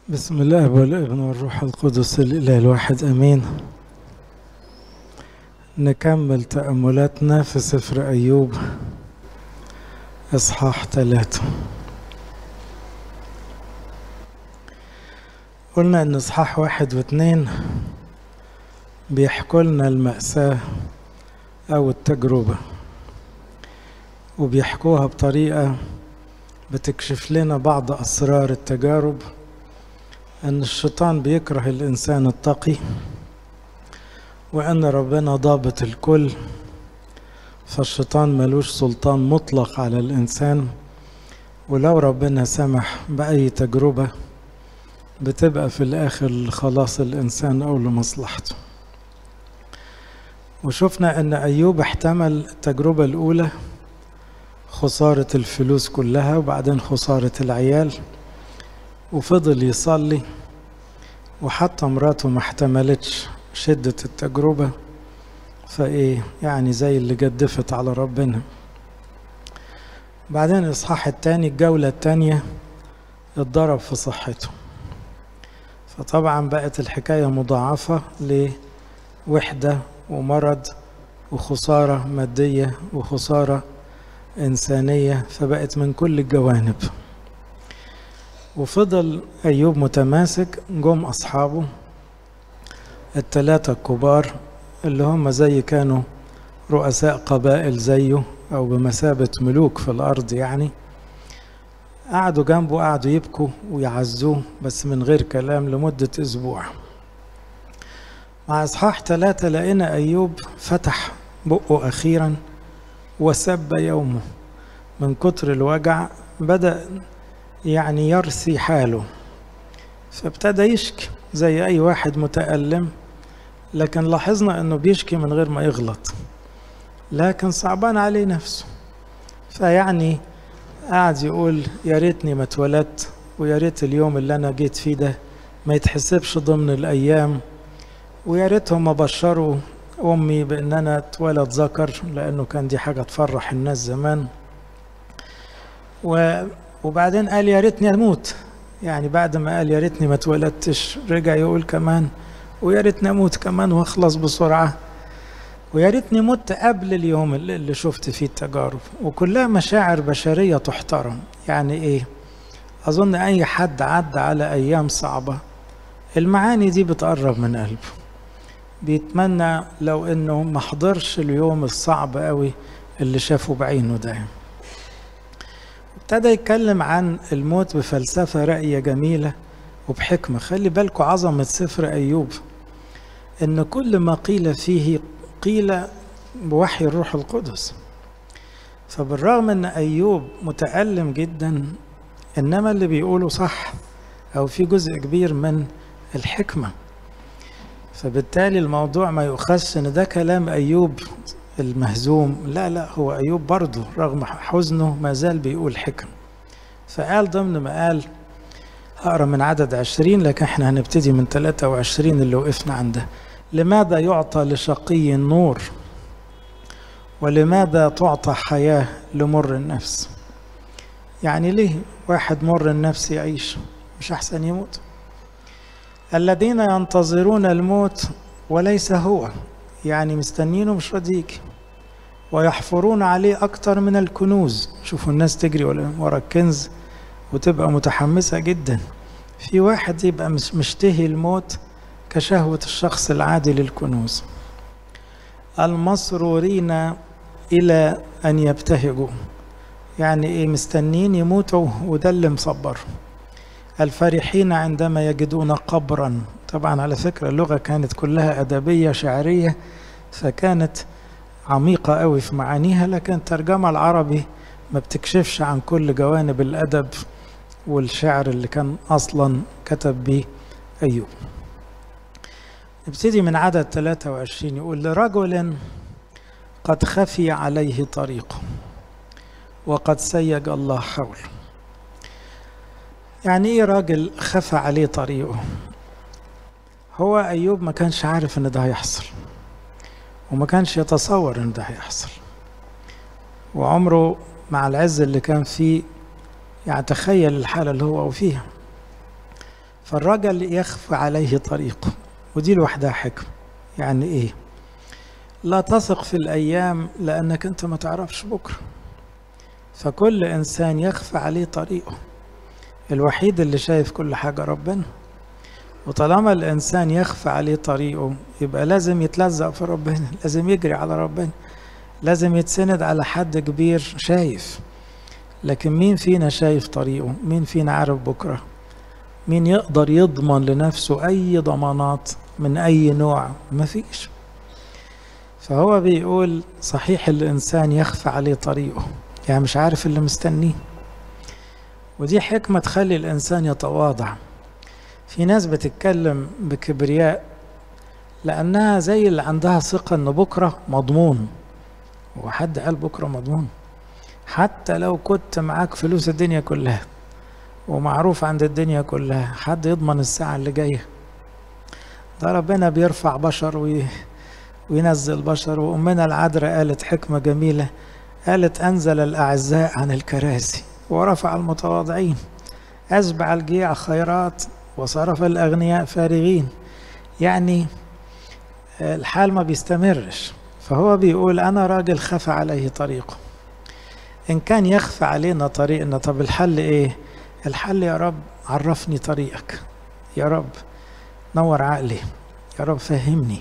بسم الله والابن والروح القدس الإله الواحد أمين نكمل تأملاتنا في سفر أيوب إصحاح ثلاثة قلنا إن إصحاح واحد واثنين بيحكوا لنا المأساة أو التجربة وبيحكوها بطريقة بتكشف لنا بعض أسرار التجارب أن الشيطان بيكره الإنسان التقي وأن ربنا ضابط الكل فالشيطان ملوش سلطان مطلق على الإنسان ولو ربنا سمح بأي تجربة بتبقى في الآخر لخلاص الإنسان أو لمصلحته وشفنا أن أيوب احتمل التجربة الأولى خسارة الفلوس كلها وبعدين خسارة العيال وفضل يصلي وحتى مراته ما احتملتش شدة التجربة فايه يعني زي اللي جدفت على ربنا بعدين الإصحاح التاني الجولة التانية اتضرب في صحته فطبعا بقت الحكاية مضاعفة لوحدة ومرض وخسارة مادية وخسارة إنسانية فبقت من كل الجوانب وفضل أيوب متماسك جم أصحابه التلاتة الكبار اللي هم زي كانوا رؤساء قبائل زيه أو بمثابة ملوك في الأرض يعني قعدوا جنبه قعدوا يبكوا ويعزوه بس من غير كلام لمدة أسبوع مع إصحاح ثلاثة لقينا أيوب فتح بقه أخيرا وسب يومه من كتر الوجع بدأ يعني يرثي حاله فابتدى يشكي زي أي واحد متألم لكن لاحظنا أنه بيشكي من غير ما يغلط لكن صعبان عليه نفسه فيعني قاعد يقول يا ريتني ما اتولدت ويا ريت اليوم اللي أنا جيت فيه ده ما يتحسبش ضمن الأيام ويا ريتهم ما بشروا أمي بأن أنا اتولد ذكر لأنه كان دي حاجة تفرح الناس زمان و وبعدين قال يا ريتني اموت يعني بعد ما قال يا ريتني ما اتولدتش رجع يقول كمان ويا ريتني اموت كمان واخلص بسرعه ويا ريتني مت قبل اليوم اللي شفت فيه التجارب وكلها مشاعر بشريه تحترم يعني ايه اظن اي حد عدى على ايام صعبه المعاني دي بتقرب من قلبه بيتمنى لو انه ما حضرش اليوم الصعب قوي اللي شافه بعينه ده ابتدى يتكلم عن الموت بفلسفة رأية جميلة وبحكمة خلي بالكوا عظمة سفر أيوب إن كل ما قيل فيه قيل بوحي الروح القدس فبالرغم إن أيوب متألم جدا إنما اللي بيقوله صح أو في جزء كبير من الحكمة فبالتالي الموضوع ما يؤخذش إن ده كلام أيوب المهزوم لا لا هو أيوب برضه رغم حزنه ما زال بيقول حكم فقال ضمن ما قال هقرا من عدد عشرين لكن احنا هنبتدي من 23 اللي وقفنا عنده لماذا يعطى لشقي النور ولماذا تعطى حياة لمر النفس يعني ليه واحد مر النفس يعيش مش أحسن يموت الذين ينتظرون الموت وليس هو يعني مستنينه مش راضي يجي ويحفرون عليه أكتر من الكنوز شوفوا الناس تجري ورا الكنز وتبقى متحمسة جدا في واحد يبقى مش مشتهي الموت كشهوة الشخص العادي للكنوز المسرورين إلى أن يبتهجوا يعني إيه مستنين يموتوا وده اللي مصبر الفرحين عندما يجدون قبرا طبعا على فكرة اللغة كانت كلها أدبية شعرية فكانت عميقة قوي في معانيها لكن الترجمة العربي ما بتكشفش عن كل جوانب الأدب والشعر اللي كان أصلا كتب به أيوب نبتدي من عدد 23 يقول لرجل قد خفي عليه طريقه وقد سيج الله حوله يعني ايه راجل خفى عليه طريقه هو ايوب ما كانش عارف ان ده هيحصل وما كانش يتصور ان ده هيحصل وعمره مع العز اللي كان فيه يعني تخيل الحالة اللي هو فيها فالرجل يخفى عليه طريقه ودي لوحدها حكمة يعني ايه لا تثق في الأيام لأنك أنت ما تعرفش بكرة فكل إنسان يخفى عليه طريقه الوحيد اللي شايف كل حاجة ربنا وطالما الإنسان يخفى عليه طريقه يبقى لازم يتلزق في ربنا لازم يجري على ربنا لازم يتسند على حد كبير شايف لكن مين فينا شايف طريقه مين فينا عارف بكرة مين يقدر يضمن لنفسه أي ضمانات من أي نوع مفيش فهو بيقول صحيح الإنسان يخفى عليه طريقه يعني مش عارف اللي مستنيه ودي حكمة تخلي الإنسان يتواضع في ناس بتتكلم بكبرياء لأنها زي اللي عندها ثقة إن بكرة مضمون وحد قال بكرة مضمون حتى لو كنت معاك فلوس الدنيا كلها ومعروف عند الدنيا كلها حد يضمن الساعة اللي جاية ده ربنا بيرفع بشر وي... وينزل بشر وأمنا العذراء قالت حكمة جميلة قالت أنزل الأعزاء عن الكراسي ورفع المتواضعين أشبع الجيع خيرات وصرف الأغنياء فارغين يعني الحال ما بيستمرش فهو بيقول أنا راجل خفى عليه طريقه إن كان يخفى علينا طريقنا طب الحل إيه الحل يا رب عرفني طريقك يا رب نور عقلي يا رب فهمني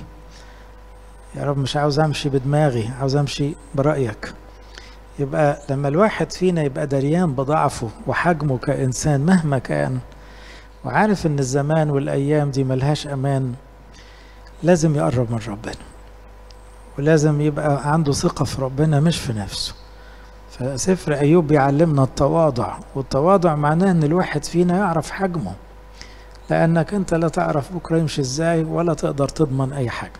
يا رب مش عاوز امشي بدماغي عاوز امشي برأيك يبقى لما الواحد فينا يبقى دريان بضعفه وحجمه كإنسان مهما كان وعارف ان الزمان والايام دي ملهاش امان لازم يقرب من ربنا ولازم يبقى عنده ثقة في ربنا مش في نفسه فسفر أيوب بيعلمنا التواضع والتواضع معناه أن الواحد فينا يعرف حجمه لأنك أنت لا تعرف بكرة يمشي إزاي ولا تقدر تضمن أي حاجة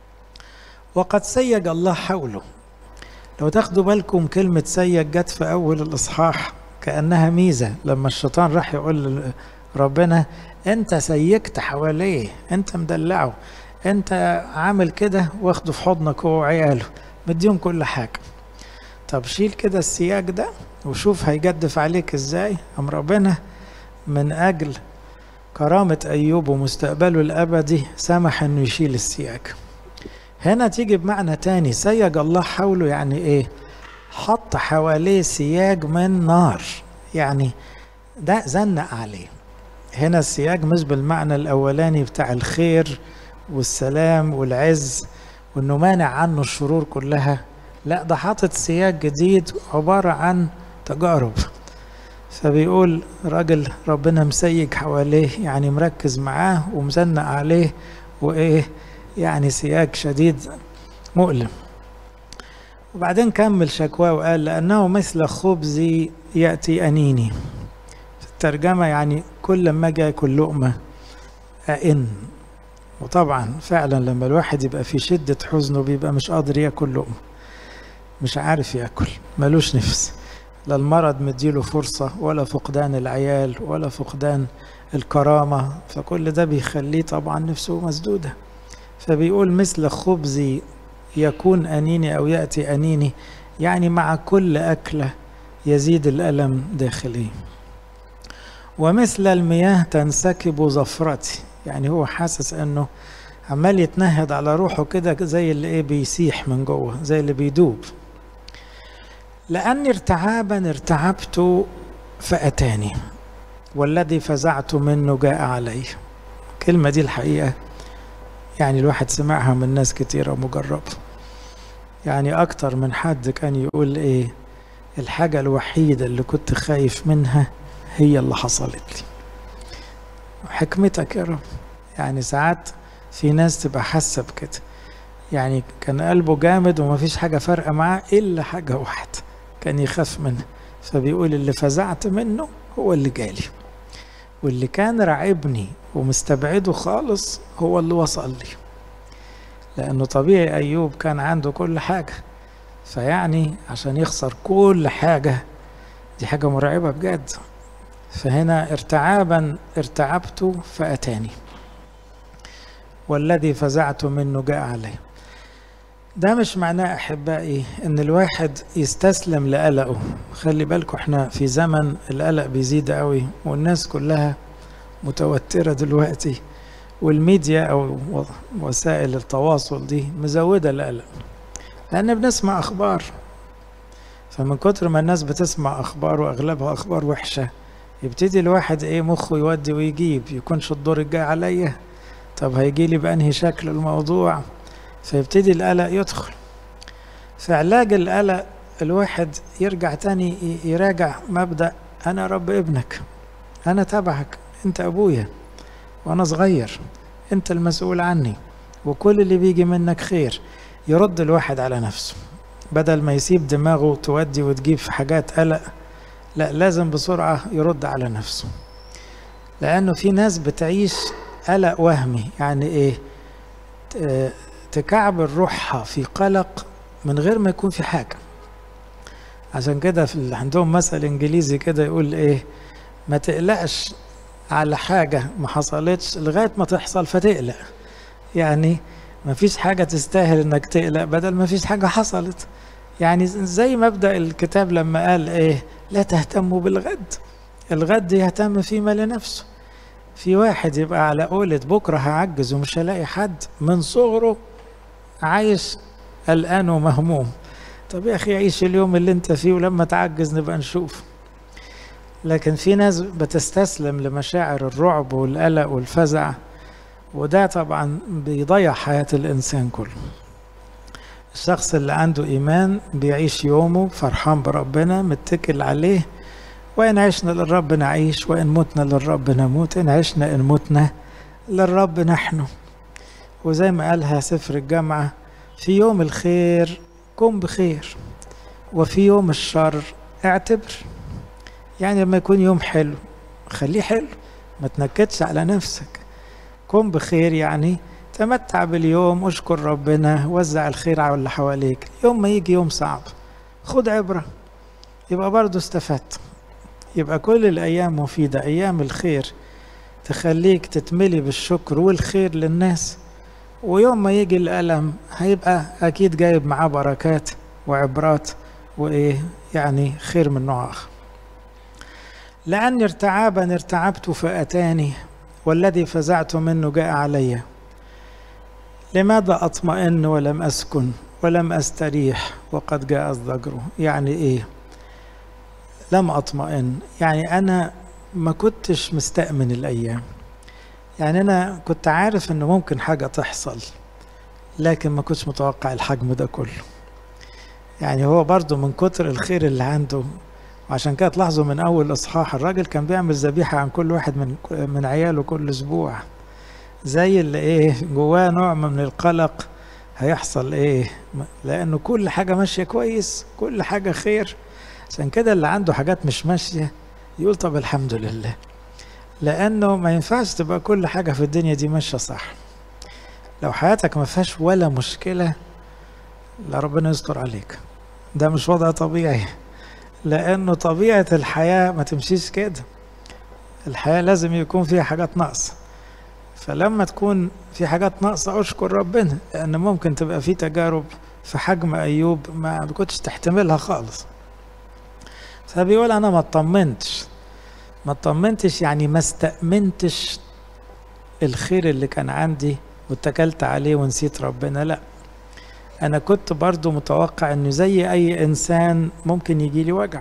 وقد سيج الله حوله لو تاخدوا بالكم كلمة سيج جت في أول الإصحاح كأنها ميزة لما الشيطان راح يقول ربنا أنت سيجت حواليه أنت مدلعه أنت عامل كده واخده في حضنك هو وعياله مديهم كل حاجة طب شيل كده السياج ده وشوف هيجدف عليك ازاي أم ربنا من أجل كرامة أيوب ومستقبله الأبدي سمح إنه يشيل السياج هنا تيجي بمعنى تاني سيج الله حوله يعني إيه حط حواليه سياج من نار يعني ده زنق عليه هنا السياج مش بالمعنى الأولاني بتاع الخير والسلام والعز وإنه مانع عنه الشرور كلها لا ده حاطط سياج جديد عبارة عن تجارب فبيقول راجل ربنا مسيج حواليه يعني مركز معاه ومزنق عليه وايه يعني سياج شديد مؤلم وبعدين كمل شكواه وقال لأنه مثل خبزي يأتي أنيني في الترجمة يعني كل ما أجي أكل لقمة أئن وطبعا فعلا لما الواحد يبقى في شدة حزنه بيبقى مش قادر ياكل لقمة مش عارف ياكل ملوش نفس لا المرض مديله فرصة ولا فقدان العيال ولا فقدان الكرامة فكل ده بيخليه طبعا نفسه مسدودة فبيقول مثل خبزي يكون أنيني أو يأتي أنيني يعني مع كل أكلة يزيد الألم داخلي ومثل المياه تنسكب زفرتي يعني هو حاسس أنه عمال يتنهد على روحه كده زي اللي ايه بيسيح من جوه زي اللي بيدوب لأني ارتعابا ارتعبت فأتاني والذي فزعت منه جاء علي الكلمة دي الحقيقة يعني الواحد سمعها من ناس كتيرة مجربة يعني أكتر من حد كان يقول إيه الحاجة الوحيدة اللي كنت خايف منها هي اللي حصلت لي حكمتك يا رب يعني ساعات في ناس تبقى حاسة بكده يعني كان قلبه جامد ومفيش حاجة فارقة معاه إلا حاجة واحدة كان يخاف منها فبيقول اللي فزعت منه هو اللي جالي واللي كان راعبني ومستبعده خالص هو اللي وصل لي لأنه طبيعي أيوب كان عنده كل حاجة فيعني عشان يخسر كل حاجة دي حاجة مرعبة بجد فهنا ارتعابا ارتعبت فأتاني والذي فزعت منه جاء علي ده مش معناه احبائي ان الواحد يستسلم لقلقه خلي بالكم احنا في زمن القلق بيزيد قوي والناس كلها متوترة دلوقتي والميديا أو وسائل التواصل دي مزودة القلق لأن بنسمع أخبار فمن كتر ما الناس بتسمع أخبار وأغلبها أخبار وحشة يبتدي الواحد إيه مخه يودي ويجيب يكونش الدور الجاي عليا طب هيجي لي بأنهي شكل الموضوع فيبتدي القلق يدخل في علاج القلق الواحد يرجع تاني يراجع مبدأ أنا رب ابنك أنا تبعك أنت أبويا وأنا صغير أنت المسؤول عني وكل اللي بيجي منك خير يرد الواحد على نفسه بدل ما يسيب دماغه تودي وتجيب في حاجات قلق لا لازم بسرعة يرد على نفسه لأنه في ناس بتعيش قلق وهمي يعني إيه تكعبل روحها في قلق من غير ما يكون في حاجة عشان كده في عندهم مثل انجليزي كده يقول ايه ما تقلقش على حاجة ما حصلتش لغاية ما تحصل فتقلق يعني ما فيش حاجة تستاهل انك تقلق بدل ما فيش حاجة حصلت يعني زي مبدأ الكتاب لما قال ايه لا تهتموا بالغد الغد يهتم فيما لنفسه في واحد يبقى على قولة بكرة هعجز ومش هلاقي حد من صغره عايش قلقان ومهموم طب يا أخي عيش اليوم اللي انت فيه ولما تعجز نبقى نشوف لكن في ناس بتستسلم لمشاعر الرعب والقلق والفزع وده طبعا بيضيع حياة الإنسان كله الشخص اللي عنده إيمان بيعيش يومه فرحان بربنا متكل عليه وإن عشنا للرب نعيش وإن متنا للرب نموت إن عشنا إن متنا للرب نحن وزي ما قالها سفر الجامعة في يوم الخير كن بخير وفي يوم الشر اعتبر يعني لما يكون يوم حلو خليه حلو ما تنكدش على نفسك كن بخير يعني تمتع باليوم اشكر ربنا وزع الخير على اللي حواليك يوم ما يجي يوم صعب خد عبرة يبقى برضه استفدت يبقى كل الأيام مفيدة أيام الخير تخليك تتملي بالشكر والخير للناس ويوم ما يجي الألم هيبقى أكيد جايب معاه بركات وعبرات وإيه يعني خير من نوع آخر لأني ارتعابا ارتعبت فأتاني والذي فزعت منه جاء علي لماذا أطمئن ولم أسكن ولم أستريح وقد جاء الضجر يعني إيه لم أطمئن يعني أنا ما كنتش مستأمن الأيام يعني أنا كنت عارف إنه ممكن حاجة تحصل لكن ما كنتش متوقع الحجم ده كله يعني هو برضه من كتر الخير اللي عنده وعشان كده تلاحظوا من أول إصحاح الراجل كان بيعمل ذبيحة عن كل واحد من من عياله كل أسبوع زي اللي إيه جواه نوع من القلق هيحصل إيه لأنه كل حاجة ماشية كويس كل حاجة خير عشان كده اللي عنده حاجات مش ماشية يقول طب الحمد لله لأنه ما ينفعش تبقى كل حاجة في الدنيا دي ماشية صح لو حياتك ما فيهاش ولا مشكلة لا ربنا يستر عليك ده مش وضع طبيعي لأنه طبيعة الحياة ما تمشيش كده الحياة لازم يكون فيها حاجات ناقصة فلما تكون في حاجات ناقصة أشكر ربنا لأن ممكن تبقى في تجارب في حجم أيوب ما كنتش تحتملها خالص فبيقول أنا ما اطمنتش ما اطمنتش يعني ما استأمنتش الخير اللي كان عندي واتكلت عليه ونسيت ربنا لا انا كنت برضو متوقع انه زي اي انسان ممكن يجي لي وجع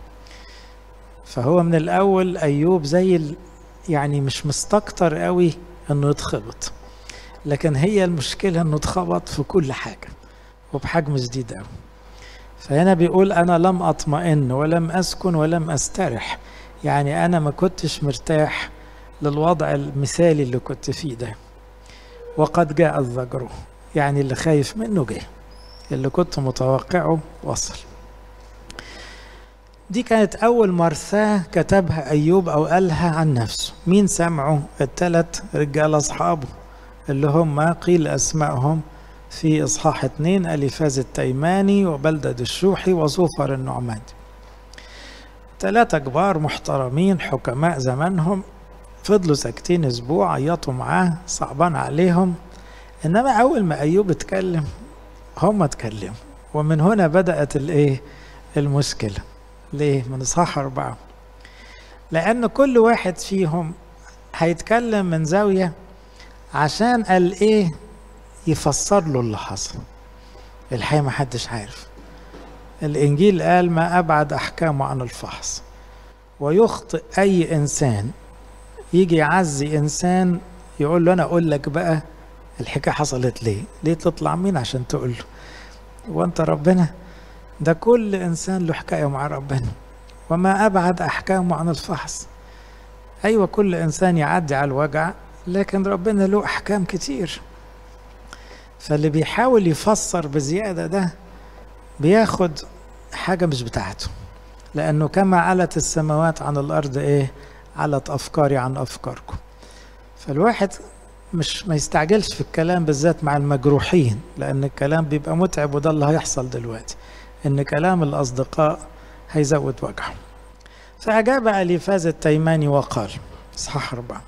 فهو من الاول ايوب زي ال... يعني مش مستكتر قوي انه يتخبط لكن هي المشكله انه اتخبط في كل حاجه وبحجم شديد قوي فهنا بيقول انا لم اطمئن ولم اسكن ولم استرح يعني انا ما كنتش مرتاح للوضع المثالي اللي كنت فيه ده وقد جاء الزجر يعني اللي خايف منه جه اللي كنت متوقعه وصل دي كانت أول مرثاة كتبها أيوب أو قالها عن نفسه مين سمعوا الثلاث رجال أصحابه اللي هم قيل أسمائهم في إصحاح اتنين أليفاز التيماني وبلدة الشوحي وصوفر النعماني ثلاثة كبار محترمين حكماء زمانهم فضلوا ساكتين أسبوع عيطوا معاه صعبان عليهم إنما أول ما أيوب اتكلم هم اتكلموا ومن هنا بدأت الإيه المشكلة ليه من إصحاح أربعة لأن كل واحد فيهم هيتكلم من زاوية عشان قال ايه يفسر له اللي حصل الحقيقة ما حدش عارف الإنجيل قال ما أبعد أحكامه عن الفحص ويخطئ أي إنسان يجي يعزي إنسان يقول له أنا أقول لك بقى الحكاية حصلت ليه ليه تطلع مين عشان تقول له وأنت ربنا ده كل إنسان له حكاية مع ربنا وما أبعد أحكامه عن الفحص أيوة كل إنسان يعدي على الوجع لكن ربنا له أحكام كتير فاللي بيحاول يفسر بزيادة ده بياخد حاجة مش بتاعته لأنه كما علت السماوات عن الأرض إيه علت أفكاري عن أفكاركم فالواحد مش ما يستعجلش في الكلام بالذات مع المجروحين لأن الكلام بيبقى متعب وده اللي هيحصل دلوقتي إن كلام الأصدقاء هيزود وجعه فأجاب أليفاز التيماني وقال إصحاح أربعة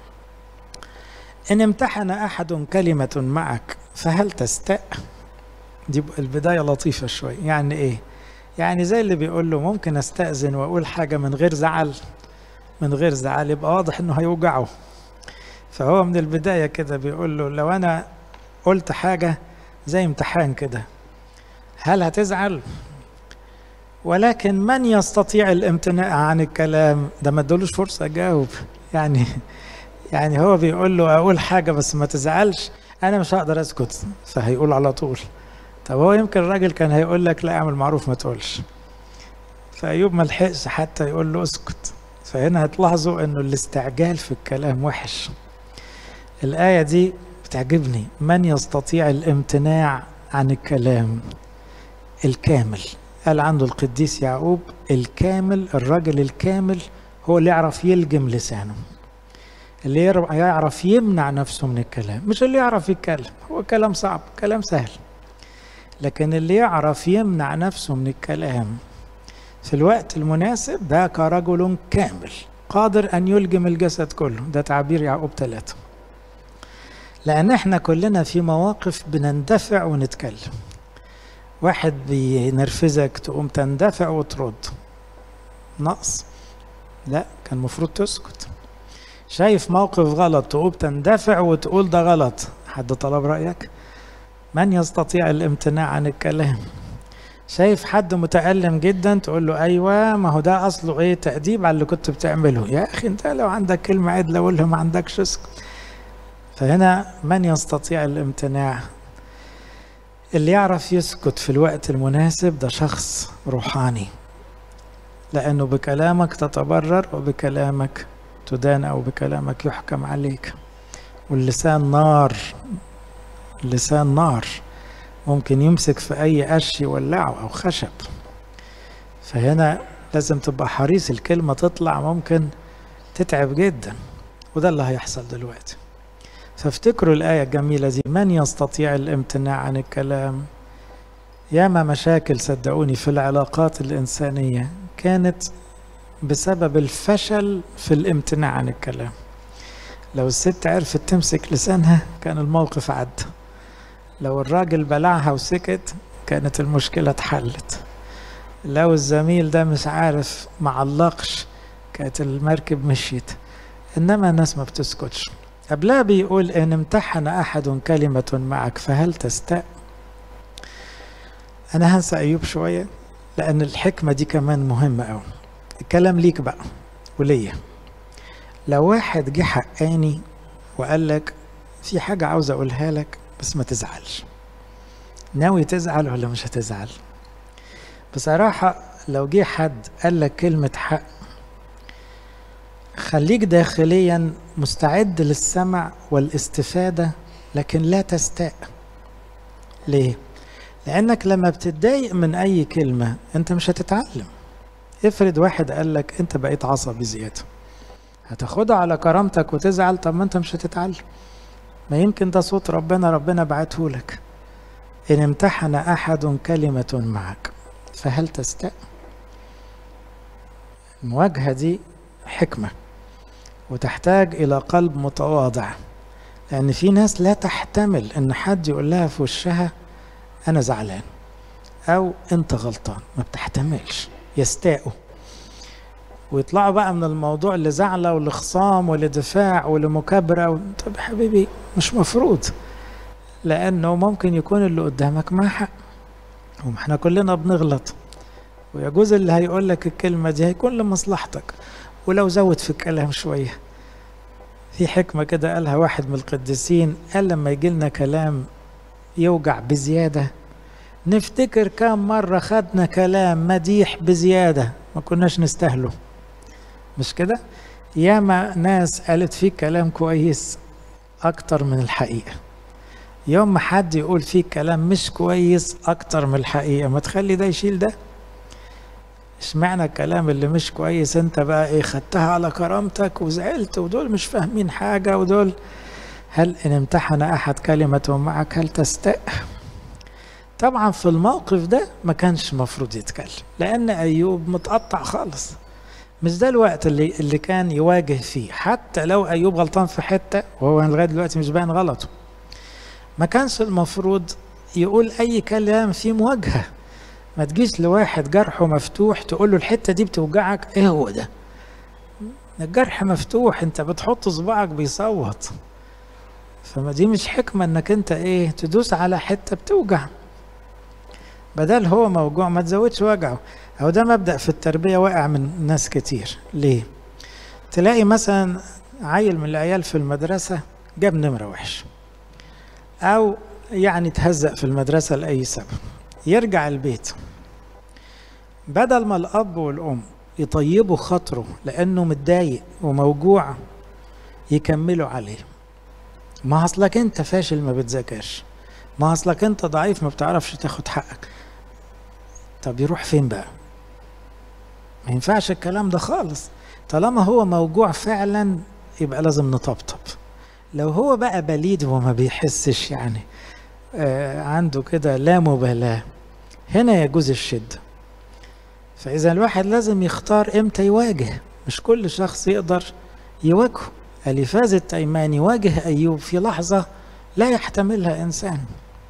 إن امتحن أحد كلمة معك فهل تستاء دي البداية لطيفة شوي يعني إيه يعني زي اللي بيقول له ممكن أستأذن وأقول حاجة من غير زعل من غير زعل يبقى واضح إنه هيوجعه فهو من البداية كده بيقول له لو أنا قلت حاجة زي امتحان كده هل هتزعل ولكن من يستطيع الامتناع عن الكلام ده ما ادولوش فرصة أجاوب يعني يعني هو بيقول له أقول حاجة بس ما تزعلش أنا مش هقدر أسكت فهيقول على طول طب هو يمكن الراجل كان هيقول لك لا اعمل معروف ما تقولش فأيوب ما لحقش حتى يقول له اسكت فهنا هتلاحظوا انه الاستعجال في الكلام وحش الآية دي بتعجبني من يستطيع الامتناع عن الكلام الكامل قال عنده القديس يعقوب الكامل الراجل الكامل هو اللي يعرف يلجم لسانه اللي يعرف يمنع نفسه من الكلام مش اللي يعرف يتكلم هو كلام صعب كلام سهل لكن اللي يعرف يمنع نفسه من الكلام في الوقت المناسب ده كرجل كامل قادر أن يلجم الجسد كله ده تعبير يعقوب ثلاثة لأن احنا كلنا في مواقف بنندفع ونتكلم واحد بينرفزك تقوم تندفع وترد نقص لا كان المفروض تسكت شايف موقف غلط تقوم تندفع وتقول ده غلط حد طلب رأيك من يستطيع الامتناع عن الكلام شايف حد متألم جدا تقول له ايوه ما هو ده اصله ايه تأديب على اللي كنت بتعمله يا اخي انت لو عندك كلمة عدلة قولها ما عندكش اسكت فهنا من يستطيع الامتناع اللي يعرف يسكت في الوقت المناسب ده شخص روحاني لأنه بكلامك تتبرر وبكلامك تدان أو بكلامك يحكم عليك واللسان نار اللسان نار ممكن يمسك في أي قش يولعه أو خشب فهنا لازم تبقى حريص الكلمة تطلع ممكن تتعب جدا وده اللي هيحصل دلوقتي فافتكروا الآية الجميلة دي من يستطيع الامتناع عن الكلام ياما مشاكل صدقوني في العلاقات الإنسانية كانت بسبب الفشل في الامتناع عن الكلام لو الست عرفت تمسك لسانها كان الموقف عدى لو الراجل بلعها وسكت كانت المشكلة اتحلت لو الزميل ده مش عارف معلقش كانت المركب مشيت انما الناس ما بتسكتش قبلها بيقول ان امتحن احد كلمة معك فهل تستاء انا هنسى ايوب شوية لان الحكمة دي كمان مهمة اوي الكلام ليك بقى وليا لو واحد جه حقاني وقال لك في حاجة عاوز اقولها لك بس ما تزعلش ناوي تزعل ولا مش هتزعل بصراحة لو جه حد قال لك كلمة حق خليك داخليا مستعد للسمع والاستفادة لكن لا تستاء ليه؟ لأنك لما بتتضايق من أي كلمة أنت مش هتتعلم افرض واحد قال لك أنت بقيت عصبي زيادة هتاخدها على كرامتك وتزعل طب ما أنت مش هتتعلم ما يمكن ده صوت ربنا ربنا بعته لك إن امتحن أحد كلمة معك فهل تستاء؟ المواجهة دي حكمة وتحتاج إلى قلب متواضع لأن في ناس لا تحتمل إن حد يقول لها في وشها أنا زعلان أو أنت غلطان ما بتحتملش يستاءوا ويطلعوا بقى من الموضوع لزعلة ولخصام ولدفاع ولمكابرة و... طب يا حبيبي مش مفروض لأنه ممكن يكون اللي قدامك مع حق واحنا كلنا بنغلط ويجوز اللي هيقول لك الكلمة دي هيكون لمصلحتك ولو زود في الكلام شوية في حكمة كده قالها واحد من القديسين قال لما يجي لنا كلام يوجع بزيادة نفتكر كم مرة خدنا كلام مديح بزيادة ما كناش نستاهله مش كده ياما ناس قالت فيك كلام كويس أكتر من الحقيقة يوم ما حد يقول فيك كلام مش كويس أكتر من الحقيقة ما تخلي ده يشيل ده اشمعنى الكلام اللي مش كويس انت بقى ايه خدتها على كرامتك وزعلت ودول مش فاهمين حاجة ودول هل ان امتحن احد كلمة معك هل تستاء طبعا في الموقف ده ما كانش مفروض يتكلم لان ايوب متقطع خالص مش ده الوقت اللي اللي كان يواجه فيه حتى لو ايوب غلطان في حته وهو لغايه دلوقتي مش باين غلطه ما كانش المفروض يقول اي كلام فيه مواجهه ما تجيش لواحد جرحه مفتوح تقول له الحته دي بتوجعك ايه هو ده الجرح مفتوح انت بتحط صباعك بيصوت فما دي مش حكمه انك انت ايه تدوس على حته بتوجع بدل هو موجوع ما تزودش وجعه أو ده مبدأ في التربية واقع من ناس كتير ليه؟ تلاقي مثلا عيل من العيال في المدرسة جاب نمرة وحش أو يعني تهزق في المدرسة لأي سبب يرجع البيت بدل ما الأب والأم يطيبوا خاطره لأنه متضايق وموجوع يكملوا عليه ما أصلك أنت فاشل ما بتذاكرش ما أصلك أنت ضعيف ما بتعرفش تاخد حقك طب يروح فين بقى ما ينفعش الكلام ده خالص طالما هو موجوع فعلا يبقى لازم نطبطب لو هو بقى بليد وما بيحسش يعني آه عنده كده لا مبالاة هنا يجوز الشدة فإذا الواحد لازم يختار إمتى يواجه مش كل شخص يقدر يواجهه أليفاز التيماني واجه أيوب في لحظة لا يحتملها إنسان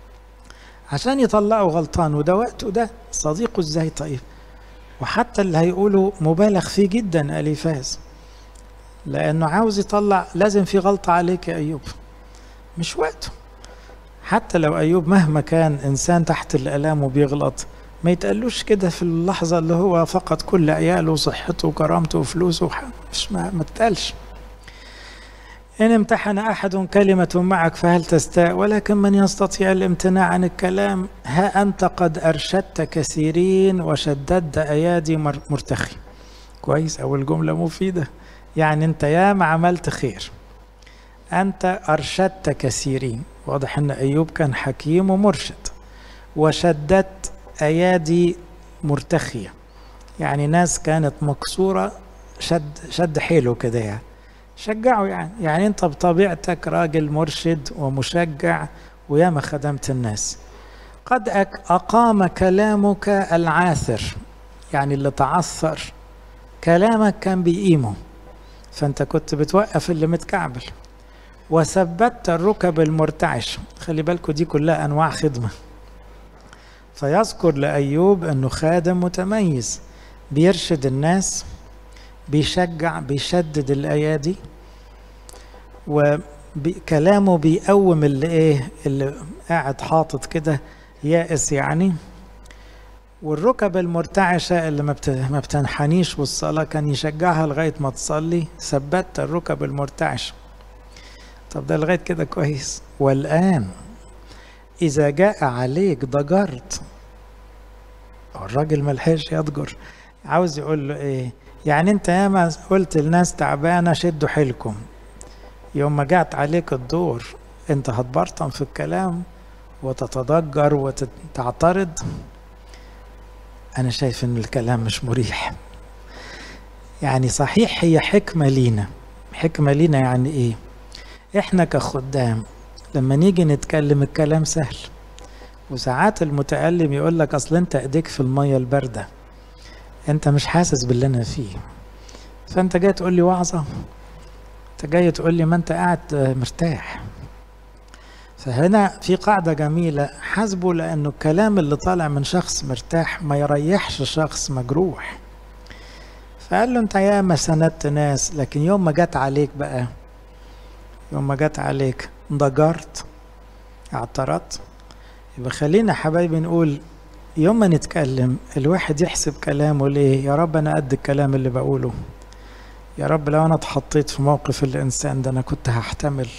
عشان يطلعه غلطان وده وقته ده صديقه ازاي طيب وحتى اللي هيقولوا مبالغ فيه جدا أليفاز لأنه عاوز يطلع لازم في غلطة عليك يا أيوب مش وقته حتى لو أيوب مهما كان إنسان تحت الآلام وبيغلط ما يتقالوش كده في اللحظة اللي هو فقد كل عياله وصحته وكرامته وفلوسه مش ما, ما تتقالش إن امتحن أحد كلمة معك فهل تستاء ولكن من يستطيع الامتناع عن الكلام ها أنت قد أرشدت كثيرين وشددت أيادي مرتخي كويس أول جملة مفيدة يعني أنت ياما عملت خير أنت أرشدت كثيرين واضح أن أيوب كان حكيم ومرشد وشددت أيادي مرتخية يعني ناس كانت مكسورة شد شد حيله كده يعني شجعه يعني يعني انت بطبيعتك راجل مرشد ومشجع وياما خدمت الناس قد أقام كلامك العاثر يعني اللي تعثر كلامك كان بيقيمه فانت كنت بتوقف اللي متكعبل وثبتت الركب المرتعش خلي بالكم دي كلها انواع خدمه فيذكر لايوب انه خادم متميز بيرشد الناس بيشجع بيشدد الايادي وكلامه بيقوم اللي ايه اللي قاعد حاطط كده يائس يعني والركب المرتعشة اللي ما بتنحنيش والصلاة كان يشجعها لغاية ما تصلي ثبت الركب المرتعشة طب ده لغاية كده كويس والآن إذا جاء عليك ضجرت الراجل ملحقش يضجر عاوز يقول له إيه يعني أنت ياما قلت للناس تعبانة شدوا حيلكم يوم ما جات عليك الدور أنت هتبرطم في الكلام وتتضجر وتعترض أنا شايف إن الكلام مش مريح يعني صحيح هي حكمة لينا حكمة لينا يعني إيه إحنا كخدام لما نيجي نتكلم الكلام سهل وساعات المتألم يقول لك أصل أنت إيديك في المية الباردة أنت مش حاسس باللي أنا فيه فأنت جاي تقول لي وعظة أنت جاي تقول لي ما أنت قاعد مرتاح فهنا في قاعدة جميلة حاسبه لأنه الكلام اللي طالع من شخص مرتاح ما يريحش شخص مجروح فقال له انت ياما سندت ناس لكن يوم ما جت عليك بقى يوم ما جت عليك ضجرت اعترضت يبقى خلينا حبايبي نقول يوم ما نتكلم الواحد يحسب كلامه ليه يا رب انا قد الكلام اللي بقوله يا رب لو انا اتحطيت في موقف الانسان ده انا كنت هحتمل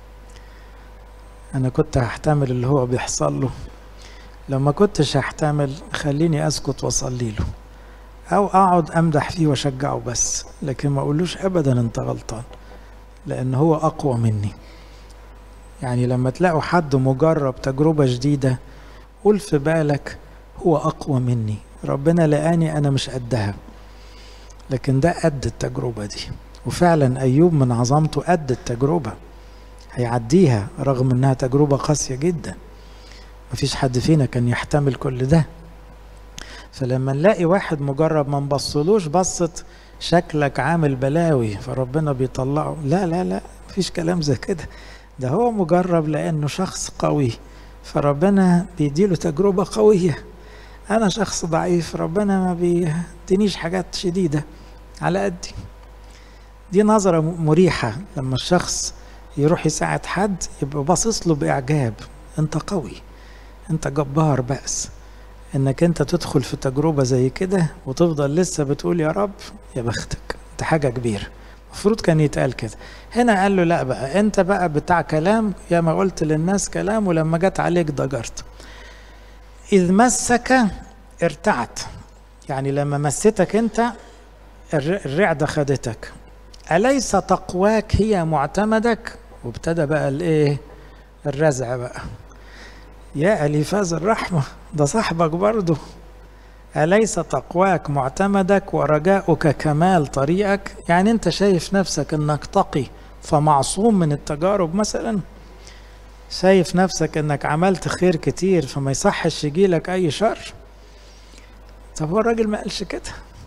انا كنت هحتمل اللي هو بيحصل له لو ما كنتش هحتمل خليني اسكت واصلي له او اقعد امدح فيه واشجعه بس لكن ما اقولوش ابدا انت غلطان لان هو اقوى مني يعني لما تلاقوا حد مجرب تجربة جديدة قول في بالك هو اقوى مني ربنا لقاني انا مش قدها لكن ده قد التجربة دي وفعلا ايوب من عظمته قد التجربة هيعديها رغم انها تجربة قاسية جدا مفيش حد فينا كان يحتمل كل ده فلما نلاقي واحد مجرب ما نبصلوش بصت شكلك عامل بلاوي فربنا بيطلعه لا لا لا مفيش كلام زي كده ده هو مجرب لانه شخص قوي فربنا بيديله تجربة قوية انا شخص ضعيف ربنا ما بيدينيش حاجات شديدة على قدي دي نظرة مريحة لما الشخص يروح يساعد حد يبقى باصص له بإعجاب أنت قوي أنت جبار بأس إنك أنت تدخل في تجربة زي كده وتفضل لسه بتقول يا رب يا بختك أنت حاجة كبيرة المفروض كان يتقال كده هنا قال له لا بقى أنت بقى بتاع كلام يا ما قلت للناس كلام ولما جت عليك ضجرت إذ مسك ارتعت يعني لما مستك أنت الرعدة خدتك أليس تقواك هي معتمدك وابتدى بقى الايه الرزع بقى يا أليفاز الرحمة ده صاحبك برضه أليس تقواك معتمدك ورجاؤك كمال طريقك يعني أنت شايف نفسك أنك تقي فمعصوم من التجارب مثلا شايف نفسك أنك عملت خير كتير فما يصحش يجيلك أي شر طب هو الراجل ما قالش كده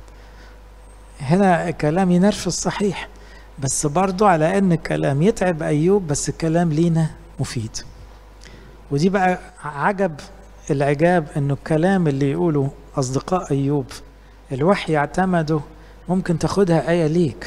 هنا الكلام ينرفز صحيح بس برضو على ان الكلام يتعب ايوب بس الكلام لينا مفيد ودي بقى عجب العجاب انه الكلام اللي يقوله اصدقاء ايوب الوحي اعتمده ممكن تاخدها ايه ليك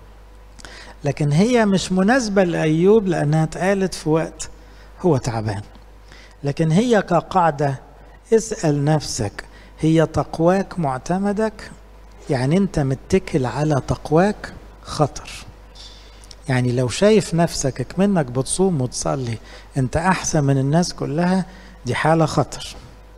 لكن هي مش مناسبه لايوب لانها اتقالت في وقت هو تعبان لكن هي كقاعده اسال نفسك هي تقواك معتمدك يعني انت متكل على تقواك خطر يعني لو شايف نفسك منك بتصوم وتصلي انت احسن من الناس كلها دي حالة خطر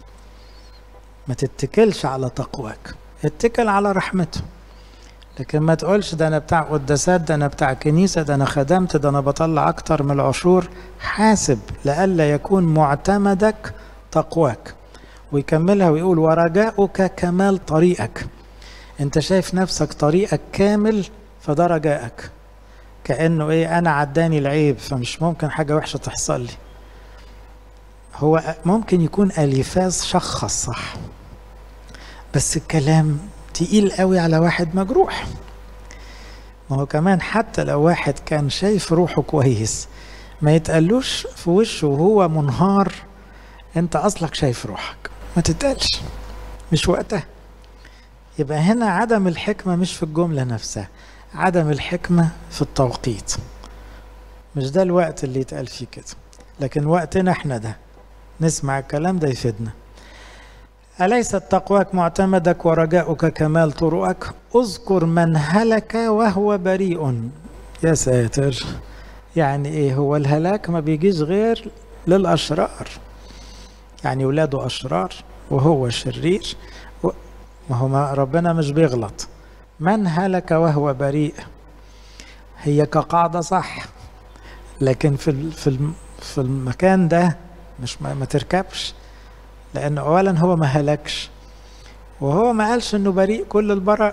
ما تتكلش على تقواك اتكل على رحمته لكن ما تقولش ده انا بتاع قداسات ده انا بتاع كنيسة ده انا خدمت ده انا بطلع اكتر من العشور حاسب لئلا يكون معتمدك تقواك ويكملها ويقول ورجاؤك كمال طريقك انت شايف نفسك طريقك كامل فده رجائك كانه ايه انا عداني العيب فمش ممكن حاجه وحشه تحصل لي هو ممكن يكون اليفاز شخص صح بس الكلام تقيل قوي على واحد مجروح ما هو كمان حتى لو واحد كان شايف روحه كويس ما يتقالوش في وشه وهو منهار انت اصلك شايف روحك ما تتقالش مش وقتها يبقى هنا عدم الحكمة مش في الجملة نفسها عدم الحكمة في التوقيت مش ده الوقت اللي يتقال فيه كده لكن وقتنا احنا ده نسمع الكلام ده يفيدنا أليست تقواك معتمدك ورجاؤك كمال طرقك اذكر من هلك وهو بريء يا ساتر يعني ايه هو الهلاك ما بيجيش غير للأشرار يعني ولاده أشرار وهو شرير ما هو ما ربنا مش بيغلط من هلك وهو بريء هي كقاعدة صح لكن في في في المكان ده مش ما, ما تركبش لأن أولا هو ما هلكش وهو ما قالش إنه بريء كل البراء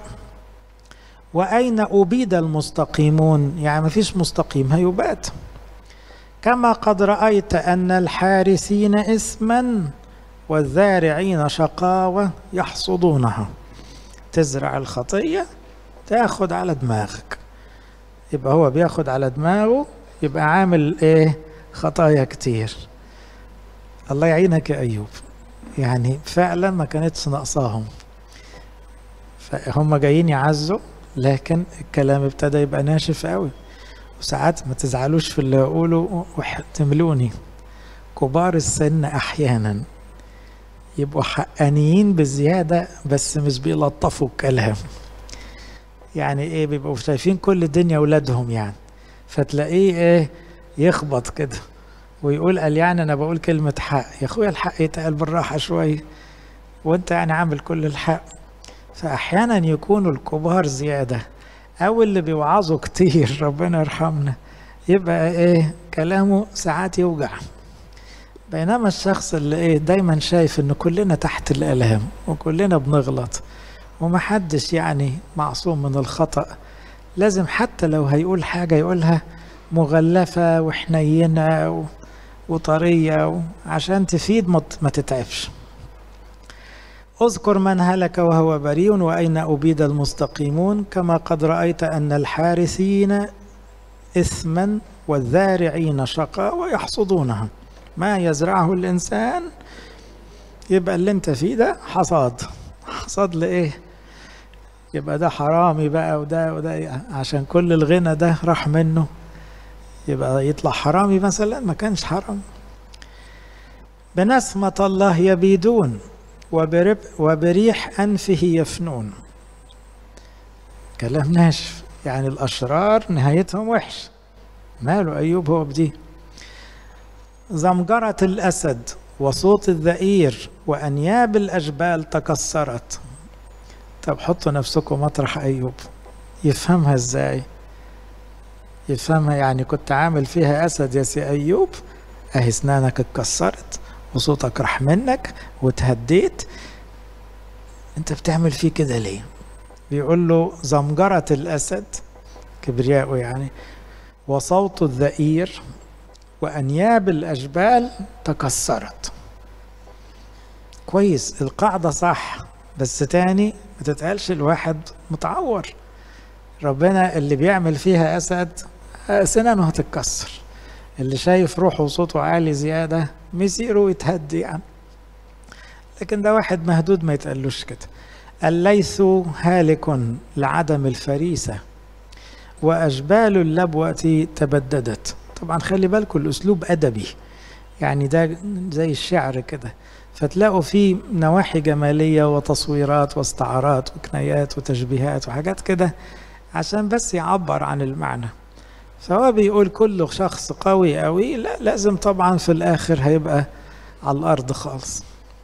وأين أبيد المستقيمون يعني ما فيش مستقيم هيبات كما قد رأيت أن الحارسين إثما والزارعين شقاوة يحصدونها تزرع الخطية تاخد على دماغك يبقى هو بياخد على دماغه يبقى عامل ايه خطايا كتير الله يعينك يا ايوب يعني فعلا ما كانتش ناقصاهم فهم جايين يعزوا لكن الكلام ابتدى يبقى ناشف قوي وساعات ما تزعلوش في اللي اقوله واحتملوني كبار السن احيانا يبقوا حقانيين بزيادة بس مش بيلطفوا الكلام يعني ايه بيبقوا شايفين كل الدنيا ولادهم يعني فتلاقيه ايه يخبط كده ويقول قال يعني انا بقول كلمة حق يا اخويا الحق يتقال بالراحة شوية وانت يعني عامل كل الحق فاحيانا يكونوا الكبار زيادة او اللي بيوعظوا كتير ربنا يرحمنا يبقى ايه كلامه ساعات يوجع بينما الشخص اللي ايه دايما شايف ان كلنا تحت الالام وكلنا بنغلط ومحدش يعني معصوم من الخطأ لازم حتى لو هيقول حاجة يقولها مغلفة وحنينة وطرية عشان تفيد ما تتعبش اذكر من هلك وهو بريء وأين أبيد المستقيمون كما قد رأيت أن الحارثين إثما والذارعين شقاء ويحصدونها ما يزرعه الإنسان يبقى اللي انت فيه ده حصاد حصاد لإيه يبقى ده حرامي بقى وده وده عشان كل الغنى ده راح منه يبقى يطلع حرامي مثلا ما كانش حرام بنسمة الله يبيدون وبرب وبريح أنفه يفنون كلام ناشف يعني الأشرار نهايتهم وحش ماله أيوب هو بدي زمجرة الأسد وصوت الذئير وأنياب الأجبال تكسرت طب حطوا نفسكم مطرح أيوب يفهمها إزاي يفهمها يعني كنت عامل فيها أسد يا سي أيوب أهي أسنانك اتكسرت وصوتك راح منك وتهديت أنت بتعمل فيه كده ليه بيقول له زمجرة الأسد كبرياءه يعني وصوت الذئير وأنياب الأجبال تكسرت كويس القاعدة صح بس تاني ما تتقالش الواحد متعور ربنا اللي بيعمل فيها أسد سنانه هتتكسر اللي شايف روحه وصوته عالي زيادة مسيره ويتهدي يعني لكن ده واحد مهدود ما يتقالوش كده الليث هالك لعدم الفريسة وأجبال اللبوة تبددت طبعا خلي بالكم الأسلوب أدبي يعني ده زي الشعر كده فتلاقوا فيه نواحي جمالية وتصويرات واستعارات وكنايات وتشبيهات وحاجات كده عشان بس يعبر عن المعنى فهو بيقول كل شخص قوي قوي لا لازم طبعا في الآخر هيبقى على الأرض خالص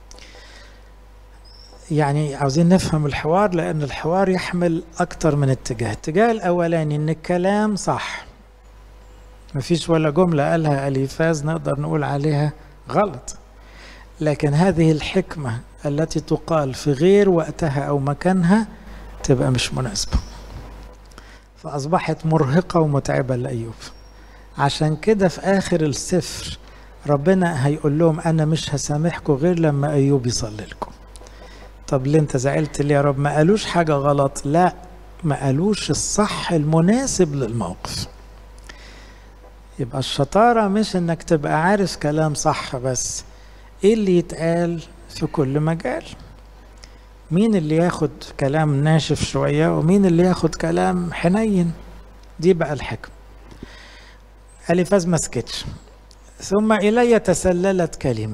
يعني عاوزين نفهم الحوار لأن الحوار يحمل أكتر من اتجاه الاتجاه الأولاني إن الكلام صح مفيش ولا جملة قالها أليفاز نقدر نقول عليها غلط لكن هذه الحكمة التي تقال في غير وقتها أو مكانها تبقى مش مناسبة فأصبحت مرهقة ومتعبة لأيوب عشان كده في آخر السفر ربنا هيقول لهم أنا مش هسامحكم غير لما أيوب يصلي لكم طب ليه أنت زعلت ليه يا رب ما قالوش حاجة غلط لا ما قالوش الصح المناسب للموقف يبقى الشطارة مش انك تبقى عارف كلام صح بس ايه اللي يتقال في كل مجال مين اللي ياخد كلام ناشف شوية ومين اللي ياخد كلام حنين دي بقى الحكم أليفاز ما سكتش ثم إلي تسللت كلمة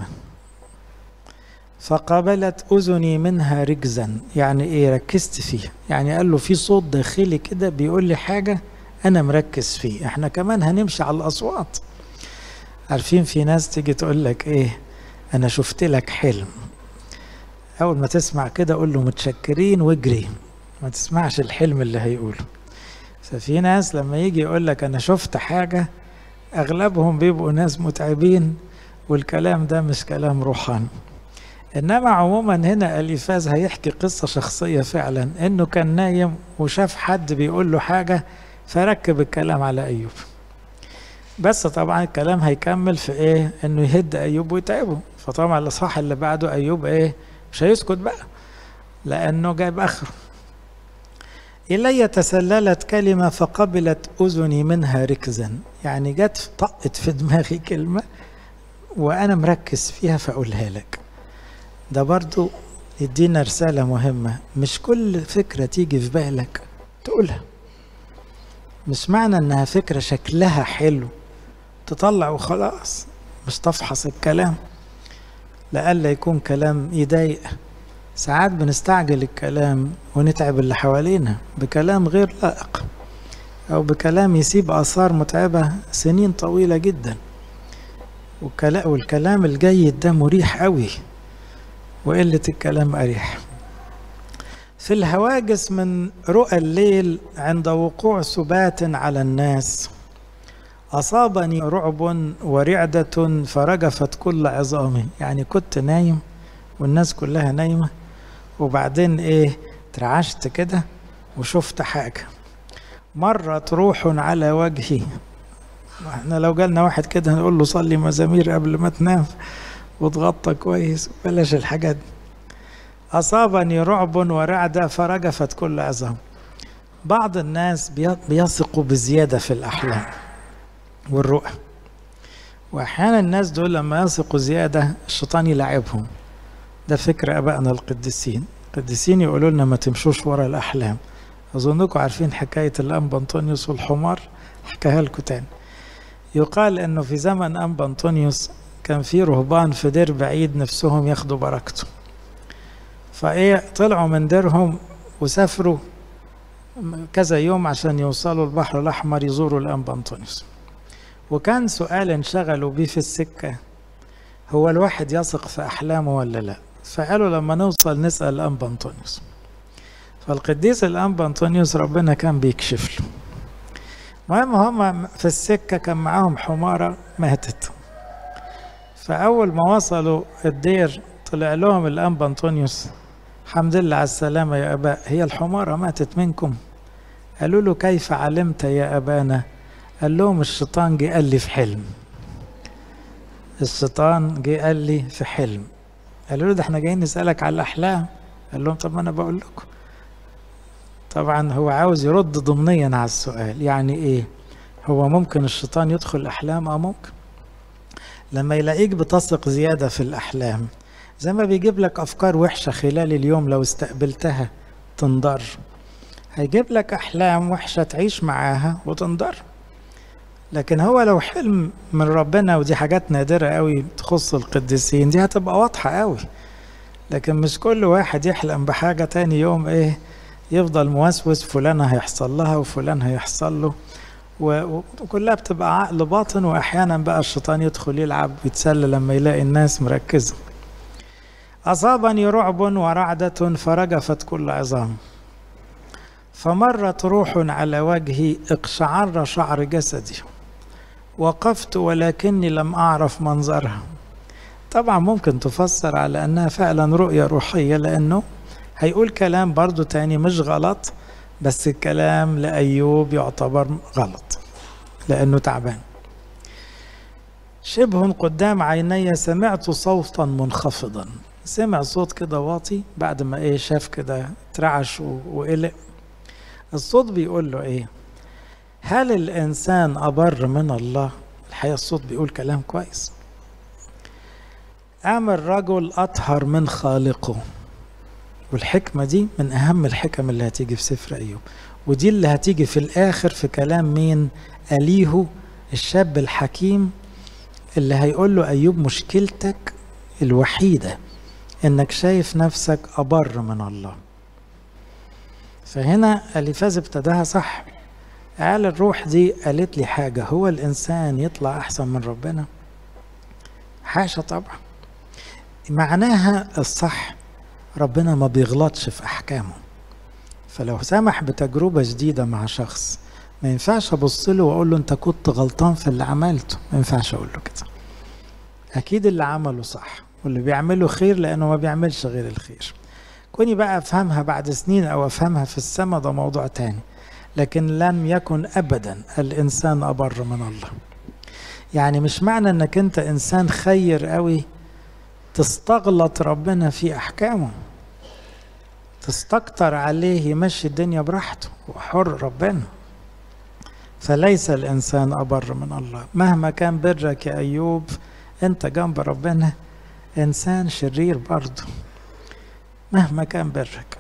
فقابلت أذني منها رجزا يعني إيه ركزت فيه يعني قال له في صوت داخلي كده بيقول لي حاجة أنا مركز فيه إحنا كمان هنمشي على الأصوات عارفين في ناس تيجي تقول لك إيه أنا شفت لك حلم أول ما تسمع كده قول له متشكرين واجري ما تسمعش الحلم اللي هيقوله ففي ناس لما يجي يقول لك أنا شفت حاجة أغلبهم بيبقوا ناس متعبين والكلام ده مش كلام روحاني إنما عموما هنا أليفاز هيحكي قصة شخصية فعلا إنه كان نايم وشاف حد بيقول له حاجة فركب الكلام على أيوب بس طبعا الكلام هيكمل في إيه إنه يهد أيوب ويتعبه فطبعا الإصحاح اللي بعده أيوب إيه مش هيسكت بقى لأنه جايب آخره إلي تسللت كلمة فقبلت أذني منها ركزا يعني جت طقت في دماغي كلمة وأنا مركز فيها فأقولها لك ده برضو يدينا رسالة مهمة مش كل فكرة تيجي في بالك تقولها مش معنى انها فكرة شكلها حلو تطلع وخلاص مش تفحص الكلام لألا يكون كلام يضايق ساعات بنستعجل الكلام ونتعب اللي حوالينا بكلام غير لائق أو بكلام يسيب آثار متعبة سنين طويلة جدا والكلام الجيد ده مريح قوي وقلة الكلام أريح في الهواجس من رؤى الليل عند وقوع سبات على الناس أصابني رعب ورعدة فرجفت كل عظامي يعني كنت نايم والناس كلها نايمة وبعدين إيه ترعشت كده وشفت حاجة مرت روح على وجهي احنا لو جالنا واحد كده هنقول له صلي مزامير قبل ما تنام وتغطى كويس بلاش الحاجات دي أصابني رعب ورعدة فرجفت كل عظام بعض الناس بيثقوا بزيادة في الأحلام والرؤى وأحيانا الناس دول لما يثقوا زيادة الشيطان يلعبهم ده فكر أبائنا القديسين القديسين يقولوا لنا ما تمشوش ورا الأحلام أظنكم عارفين حكاية الأنبا أنطونيوس والحمار أحكيها لكم تاني يقال إنه في زمن أنبا أنطونيوس كان في رهبان في دير بعيد نفسهم ياخدوا بركته فايه طلعوا من ديرهم وسافروا كذا يوم عشان يوصلوا البحر الاحمر يزوروا الانبا انطونيوس وكان سؤال انشغلوا بيه في السكه هو الواحد يثق في احلامه ولا لا فقالوا لما نوصل نسال الانبا انطونيوس فالقديس الانبا انطونيوس ربنا كان بيكشف له المهم هم في السكه كان معاهم حماره ماتت فاول ما وصلوا الدير طلع لهم الانبا انطونيوس الحمد لله على السلامة يا أباء هي الحمارة ماتت منكم قالوا له كيف علمت يا أبانا قال لهم الشيطان جه قال لي في حلم الشيطان جه قال لي في حلم قالوا له ده احنا جايين نسألك على الأحلام قال لهم طب ما أنا بقول لكم طبعا هو عاوز يرد ضمنيا على السؤال يعني ايه هو ممكن الشيطان يدخل الأحلام اه ممكن لما يلاقيك بتثق زيادة في الأحلام زي ما بيجيب لك أفكار وحشة خلال اليوم لو استقبلتها تنضر هيجيب لك أحلام وحشة تعيش معاها وتنضر لكن هو لو حلم من ربنا ودي حاجات نادرة قوي تخص القديسين دي هتبقى واضحة قوي لكن مش كل واحد يحلم بحاجة تاني يوم ايه يفضل موسوس فلان هيحصل لها وفلان هيحصل له وكلها بتبقى عقل باطن واحيانا بقى الشيطان يدخل يلعب ويتسلى لما يلاقي الناس مركزه أصابني رعب ورعدة فرجفت كل عظام فمرت روح على وجهي اقشعر شعر جسدي وقفت ولكني لم أعرف منظرها طبعا ممكن تفسر على أنها فعلا رؤية روحية لأنه هيقول كلام برضو تاني مش غلط بس الكلام لأيوب يعتبر غلط لأنه تعبان شبه قدام عيني سمعت صوتا منخفضا سمع صوت كده واطي بعد ما ايه شاف كده اترعش وقلق الصوت بيقول له ايه هل الانسان ابر من الله الحقيقه الصوت بيقول كلام كويس ام الرجل اطهر من خالقه والحكمه دي من اهم الحكم اللي هتيجي في سفر ايوب ودي اللي هتيجي في الاخر في كلام مين اليهو الشاب الحكيم اللي هيقول له ايوب مشكلتك الوحيده انك شايف نفسك ابر من الله فهنا اليفاز ابتداها صح قال الروح دي قالت لي حاجة هو الإنسان يطلع أحسن من ربنا حاشا طبعا معناها الصح ربنا ما بيغلطش في أحكامه فلو سمح بتجربة جديدة مع شخص ما ينفعش أبص له وأقول له أنت كنت غلطان في اللي عملته ما ينفعش أقول له كده أكيد اللي عمله صح واللي بيعمله خير لأنه ما بيعملش غير الخير كوني بقى أفهمها بعد سنين أو أفهمها في السماء ده موضوع تاني لكن لم يكن أبدا الإنسان أبر من الله يعني مش معنى أنك أنت إنسان خير قوي تستغلط ربنا في أحكامه تستكتر عليه يمشي الدنيا براحته وحر ربنا فليس الإنسان أبر من الله مهما كان برك يا أيوب أنت جنب ربنا إنسان شرير برضه مهما كان برك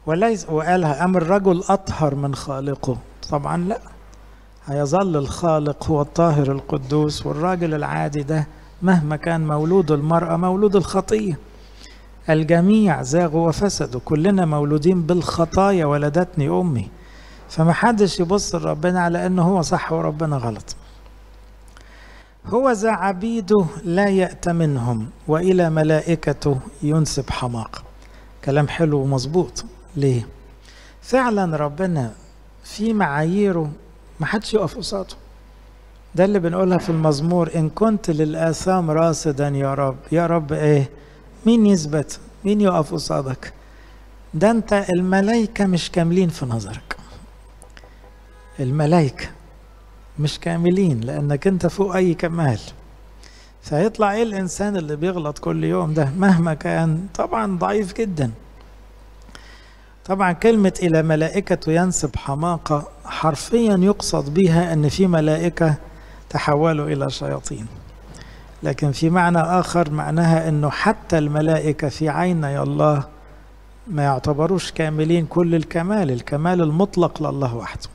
وليس وقالها أم الرجل أطهر من خالقه طبعا لا هيظل الخالق هو الطاهر القدوس والراجل العادي ده مهما كان مولود المرأة مولود الخطية الجميع زاغوا وفسدوا كلنا مولودين بالخطايا ولدتني أمي فما حدش يبص لربنا على أنه هو صح وربنا غلط هو ذا عبيده لا يأتمنهم وإلى ملائكته ينسب حماقة كلام حلو ومظبوط ليه فعلا ربنا في معاييره ما حدش يقف قصاده ده اللي بنقولها في المزمور إن كنت للآثام راصدا يا رب يا رب إيه مين يثبت مين يقف قصادك ده أنت الملائكة مش كاملين في نظرك الملائكة مش كاملين لأنك أنت فوق أي كمال فيطلع إيه الإنسان اللي بيغلط كل يوم ده مهما كان طبعا ضعيف جدا طبعا كلمة إلى ملائكة ينسب حماقة حرفيا يقصد بها أن في ملائكة تحولوا إلى شياطين لكن في معنى آخر معناها أنه حتى الملائكة في عيني الله ما يعتبروش كاملين كل الكمال الكمال المطلق لله وحده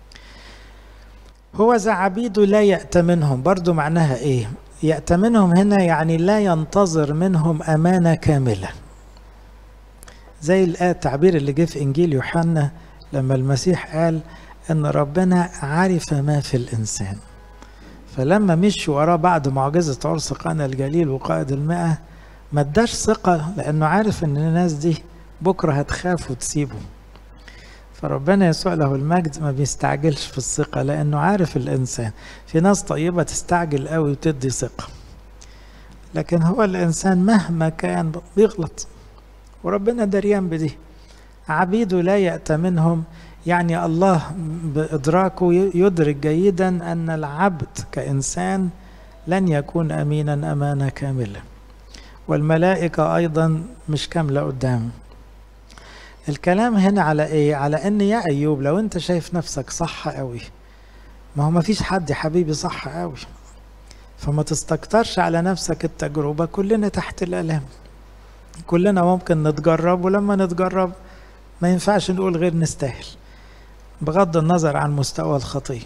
هو ذا عبيده لا يأتمنهم برضو معناها إيه يأتمنهم هنا يعني لا ينتظر منهم أمانة كاملة زي الآية التعبير اللي جه في إنجيل يوحنا لما المسيح قال أن ربنا عرف ما في الإنسان فلما مشوا وراه بعد معجزة عرس قانا الجليل وقائد المئة ما اداش ثقة لأنه عارف أن الناس دي بكرة هتخاف وتسيبه فربنا يسوع له المجد ما بيستعجلش في الثقة لأنه عارف الإنسان في ناس طيبة تستعجل قوي وتدي ثقة لكن هو الإنسان مهما كان بيغلط وربنا دريان بدي عبيده لا يأتمنهم يعني الله بإدراكه يدرك جيدا أن العبد كإنسان لن يكون أمينا أمانة كاملة والملائكة أيضا مش كاملة قدامه الكلام هنا على ايه على ان يا ايوب لو انت شايف نفسك صح قوي ما هو ما فيش حد يا حبيبي صح قوي فما تستكترش على نفسك التجربة كلنا تحت الالام كلنا ممكن نتجرب ولما نتجرب ما ينفعش نقول غير نستاهل بغض النظر عن مستوى الخطية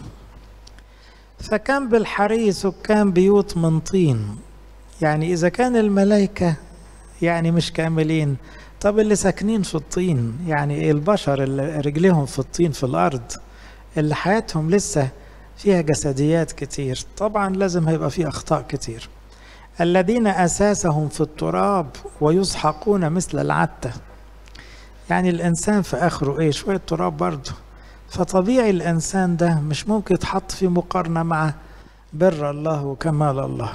فكان بالحري سكان بيوت من طين يعني إذا كان الملائكة يعني مش كاملين طب اللي ساكنين في الطين يعني البشر اللي رجليهم في الطين في الأرض اللي حياتهم لسه فيها جسديات كتير طبعا لازم هيبقى فيه أخطاء كتير الذين أساسهم في التراب ويسحقون مثل العتة يعني الإنسان في آخره إيه شوية تراب برضه فطبيعي الإنسان ده مش ممكن يتحط في مقارنة مع بر الله وكمال الله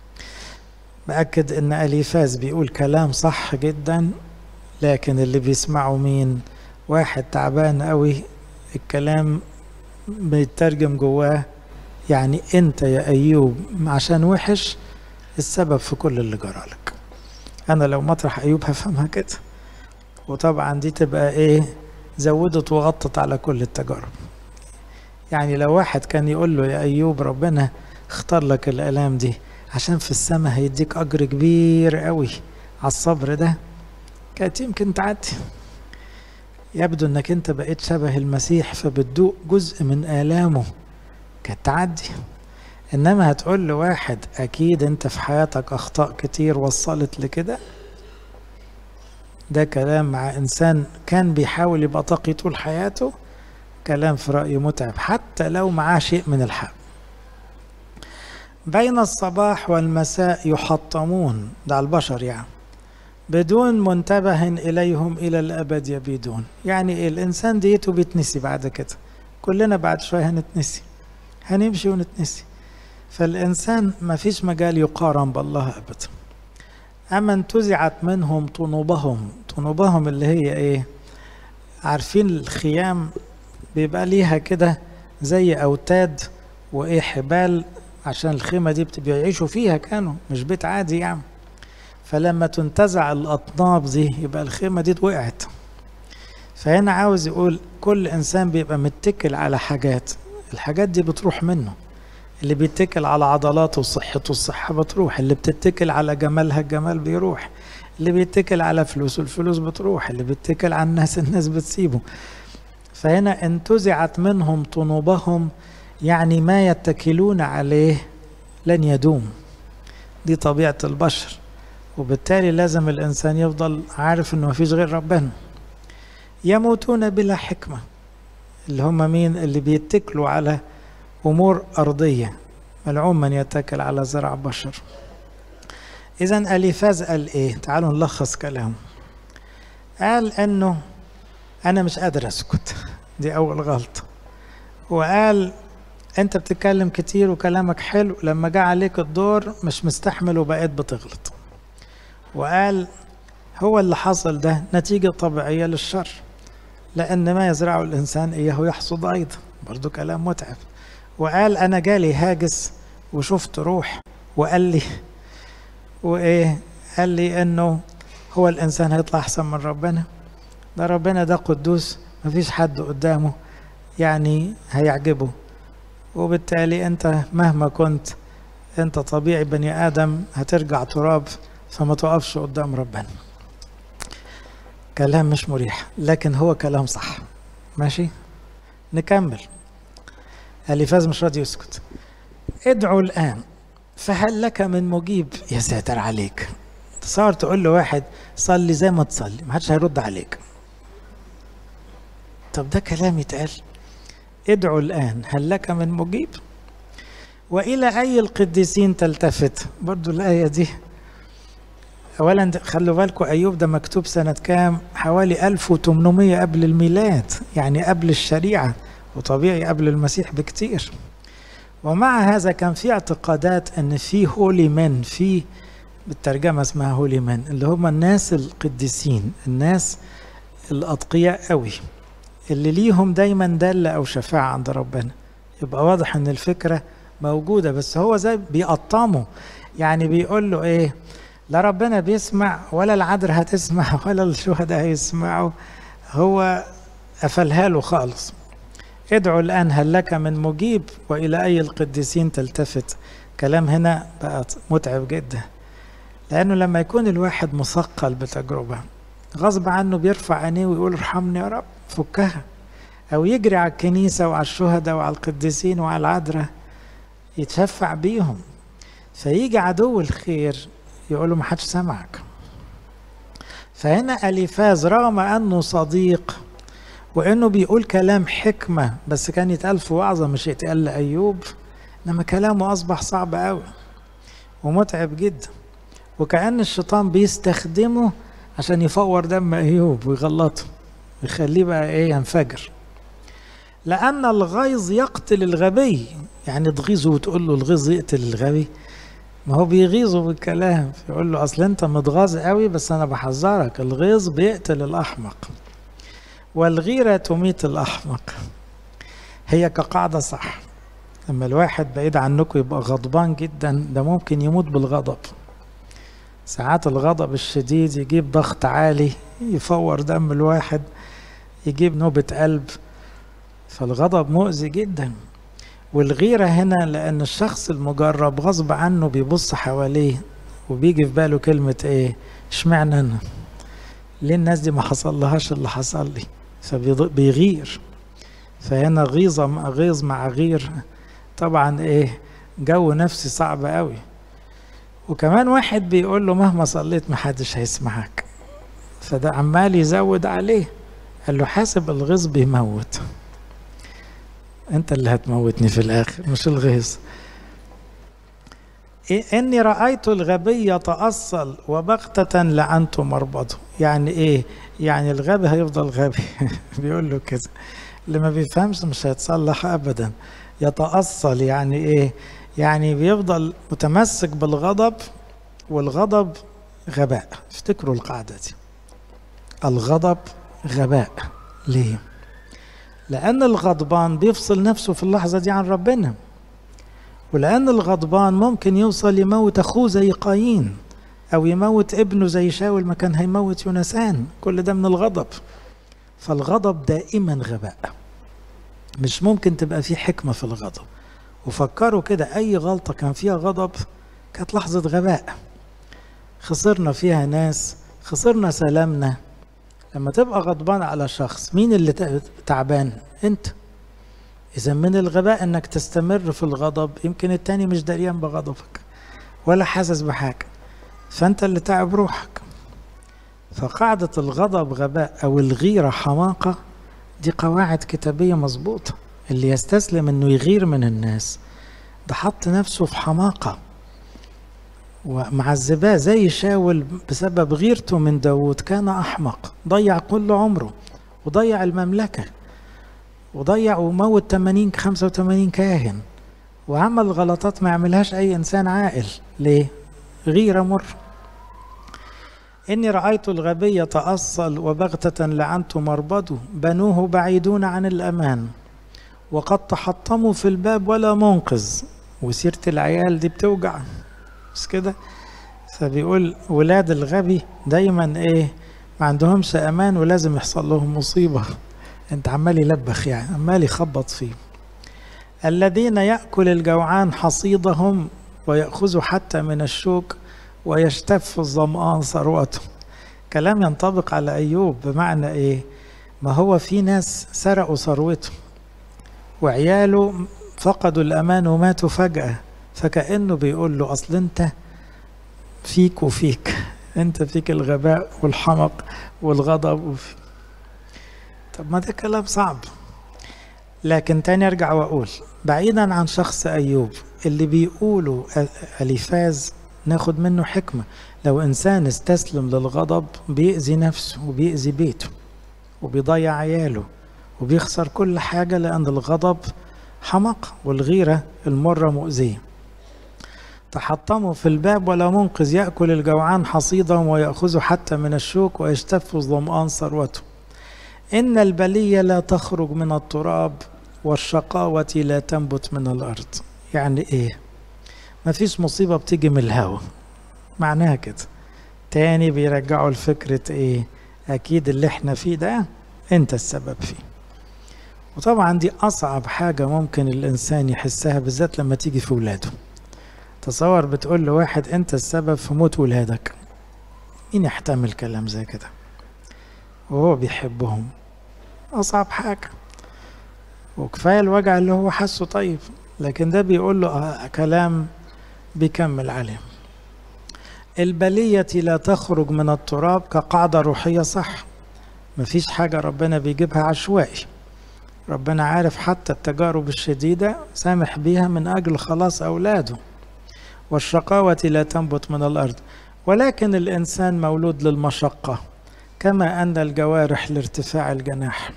مأكد إن أليفاز بيقول كلام صح جدا لكن اللي بيسمعه مين واحد تعبان قوي الكلام بيترجم جواه يعني انت يا ايوب عشان وحش السبب في كل اللي جرالك انا لو مطرح ايوب هفهمها كده وطبعا دي تبقى ايه زودت وغطت على كل التجارب يعني لو واحد كان يقول له يا ايوب ربنا اختار لك الالام دي عشان في السماء هيديك اجر كبير قوي على الصبر ده كانت يمكن تعدي يبدو انك انت بقيت شبه المسيح فبتدوق جزء من آلامه كانت تعدي انما هتقول لواحد اكيد انت في حياتك اخطاء كتير وصلت لكده ده كلام مع انسان كان بيحاول يبقى تقي طول حياته كلام في رأيي متعب حتى لو معاه شيء من الحق بين الصباح والمساء يحطمون ده على البشر يعني بدون منتبه إليهم إلى الأبد يبيدون يعني الإنسان ديته بيتنسي بعد كده كلنا بعد شوية هنتنسي هنمشي ونتنسي فالإنسان ما فيش مجال يقارن بالله أبدا أما انتزعت منهم طنوبهم طنوبهم اللي هي إيه عارفين الخيام بيبقى ليها كده زي أوتاد وإيه حبال عشان الخيمة دي بيعيشوا فيها كانوا مش بيت عادي يعني فلما تنتزع الأطناب دي يبقى الخيمة دي وقعت فهنا عاوز يقول كل إنسان بيبقى متكل على حاجات الحاجات دي بتروح منه اللي بيتكل على عضلاته وصحته الصحة بتروح اللي بتتكل على جمالها الجمال بيروح اللي بيتكل على فلوس الفلوس بتروح اللي بيتكل على الناس الناس بتسيبه فهنا انتزعت منهم طنوبهم يعني ما يتكلون عليه لن يدوم دي طبيعة البشر وبالتالي لازم الإنسان يفضل عارف إنه مفيش غير ربنا يموتون بلا حكمة اللي هم مين اللي بيتكلوا على أمور أرضية ملعون من يتكل على زرع بشر إذا أليفاز قال إيه تعالوا نلخص كلامه قال إنه أنا مش قادر أسكت دي أول غلطة وقال أنت بتتكلم كتير وكلامك حلو لما جه عليك الدور مش مستحمل وبقيت بتغلط وقال هو اللي حصل ده نتيجة طبيعية للشر لأن ما يزرعه الإنسان إياه يحصد أيضا برضو كلام متعب وقال أنا جالي هاجس وشفت روح وقال لي وإيه قال لي إنه هو الإنسان هيطلع أحسن من ربنا ده ربنا ده قدوس مفيش حد قدامه يعني هيعجبه وبالتالي أنت مهما كنت أنت طبيعي بني آدم هترجع تراب فما تقفش قدام ربنا كلام مش مريح لكن هو كلام صح ماشي نكمل اليفاز مش راضي يسكت ادعوا الآن فهل لك من مجيب يا ساتر عليك تصور تقول له واحد صلي زي ما تصلي ما حدش هيرد عليك طب ده كلام يتقال ادعوا الآن هل لك من مجيب وإلى أي القديسين تلتفت برضو الآية دي أولا خلوا بالكم أيوب ده مكتوب سنة كام حوالي 1800 قبل الميلاد يعني قبل الشريعة وطبيعي قبل المسيح بكتير ومع هذا كان في اعتقادات ان في هولي من في بالترجمه اسمها هولي من اللي هم الناس القديسين الناس الاتقياء قوي اللي ليهم دايما دالة او شفاعة عند ربنا يبقى واضح ان الفكرة موجودة بس هو زي بيقطمه يعني بيقول له ايه لا ربنا بيسمع ولا العذر هتسمع ولا الشهداء هيسمعوا هو قفلها له خالص ادعوا الآن هل لك من مجيب وإلى أي القديسين تلتفت كلام هنا بقى متعب جدا لأنه لما يكون الواحد مثقل بتجربة غصب عنه بيرفع عينيه ويقول ارحمني يا رب فكها أو يجري على الكنيسة وعلى الشهداء وعلى القديسين وعلى العذراء يتشفع بيهم فيجي عدو الخير يقول له ما حدش سمعك فهنا أليفاز رغم أنه صديق وانه بيقول كلام حكمه بس كان يتقال في وعظه مش يتقال لايوب انما كلامه اصبح صعب قوي ومتعب جدا وكأن الشيطان بيستخدمه عشان يفور دم ايوب ويغلطه ويخليه بقى ايه ينفجر لأن الغيظ يقتل الغبي يعني تغيظه وتقول له الغيظ يقتل الغبي ما هو بيغيظه بالكلام يقول له اصل انت متغاظ قوي بس انا بحذرك الغيظ بيقتل الاحمق والغيرة تميت الأحمق هي كقاعدة صح لما الواحد بعيد عنكم يبقى غضبان جدا ده ممكن يموت بالغضب ساعات الغضب الشديد يجيب ضغط عالي يفور دم الواحد يجيب نوبة قلب فالغضب مؤذي جدا والغيرة هنا لأن الشخص المجرب غصب عنه بيبص حواليه وبيجي في باله كلمة ايه اشمعنى انا ليه الناس دي ما حصل لهاش اللي حصل لي فبيغير فهنا غيظة مع غيظ مع غير طبعا ايه جو نفسي صعب قوي وكمان واحد بيقول له مهما صليت محدش هيسمعك فده عمال يزود عليه قال له حاسب الغيظ بيموت انت اللي هتموتني في الاخر مش الغيظ إيه اني رايت الغبي يتاصل وبغته لعنت مربضه يعني ايه يعني الغبي هيفضل غبي بيقول له كده اللي ما بيفهمش مش هيتصلح ابدا يتاصل يعني ايه يعني بيفضل متمسك بالغضب والغضب غباء افتكروا القاعده دي الغضب غباء ليه لان الغضبان بيفصل نفسه في اللحظه دي عن ربنا ولأن الغضبان ممكن يوصل يموت أخوه زي قايين أو يموت ابنه زي شاول ما كان هيموت يونسان كل ده من الغضب فالغضب دائما غباء مش ممكن تبقى فيه حكمة في الغضب وفكروا كده أي غلطة كان فيها غضب كانت لحظة غباء خسرنا فيها ناس خسرنا سلامنا لما تبقى غضبان على شخص مين اللي تعبان انت اذا من الغباء انك تستمر في الغضب يمكن التاني مش دريان بغضبك ولا حاسس بحاجه فانت اللي تعب روحك فقاعدة الغضب غباء أو الغيرة حماقة دي قواعد كتابية مظبوطة اللي يستسلم إنه يغير من الناس ده حط نفسه في حماقة ومعذباه زي شاول بسبب غيرته من داود كان أحمق ضيع كل عمره وضيع المملكة وضيع وموت 80 85 كاهن وعمل غلطات ما يعملهاش أي إنسان عاقل ليه؟ غيرة مر إني رأيت الغبي تأصل وبغتة لعنت مربده بنوه بعيدون عن الأمان وقد تحطموا في الباب ولا منقذ وسيرة العيال دي بتوجع بس كده فبيقول ولاد الغبي دايما ايه ما عندهمش امان ولازم يحصل لهم مصيبة انت عمال يلبخ يعني عمال يخبط فيه الذين يأكل الجوعان حصيدهم ويأخذ حتى من الشوك ويشتف الظمآن ثروته كلام ينطبق على أيوب بمعنى إيه ما هو في ناس سرقوا ثروته وعياله فقدوا الأمان وماتوا فجأة فكأنه بيقول له أصل أنت فيك وفيك أنت فيك الغباء والحمق والغضب وفي طب ما ده كلام صعب لكن تاني أرجع وأقول بعيدا عن شخص أيوب اللي بيقولوا أليفاز ناخد منه حكمة لو إنسان استسلم للغضب بيأذي نفسه وبيأذي بيته وبيضيع عياله وبيخسر كل حاجة لأن الغضب حمق والغيرة المرة مؤذية تحطموا في الباب ولا منقذ يأكل الجوعان حصيدهم ويأخذ حتى من الشوك ويشتف الظمآن ثروته إن البلية لا تخرج من التراب والشقاوة لا تنبت من الأرض يعني إيه ما فيش مصيبة بتيجي من الهوا معناها كده تاني بيرجعوا لفكرة إيه أكيد اللي إحنا فيه ده أنت السبب فيه وطبعا دي أصعب حاجة ممكن الإنسان يحسها بالذات لما تيجي في ولاده تصور بتقول لواحد أنت السبب في موت ولادك مين يحتمل كلام زي كده وهو بيحبهم أصعب حاجة وكفاية الوجع اللي هو حاسه طيب لكن ده بيقول له آه كلام بيكمل عليه البلية لا تخرج من التراب كقاعدة روحية صح مفيش حاجة ربنا بيجيبها عشوائي ربنا عارف حتى التجارب الشديدة سامح بيها من أجل خلاص أولاده والشقاوة لا تنبت من الأرض ولكن الإنسان مولود للمشقة كما أن الجوارح لارتفاع الجناح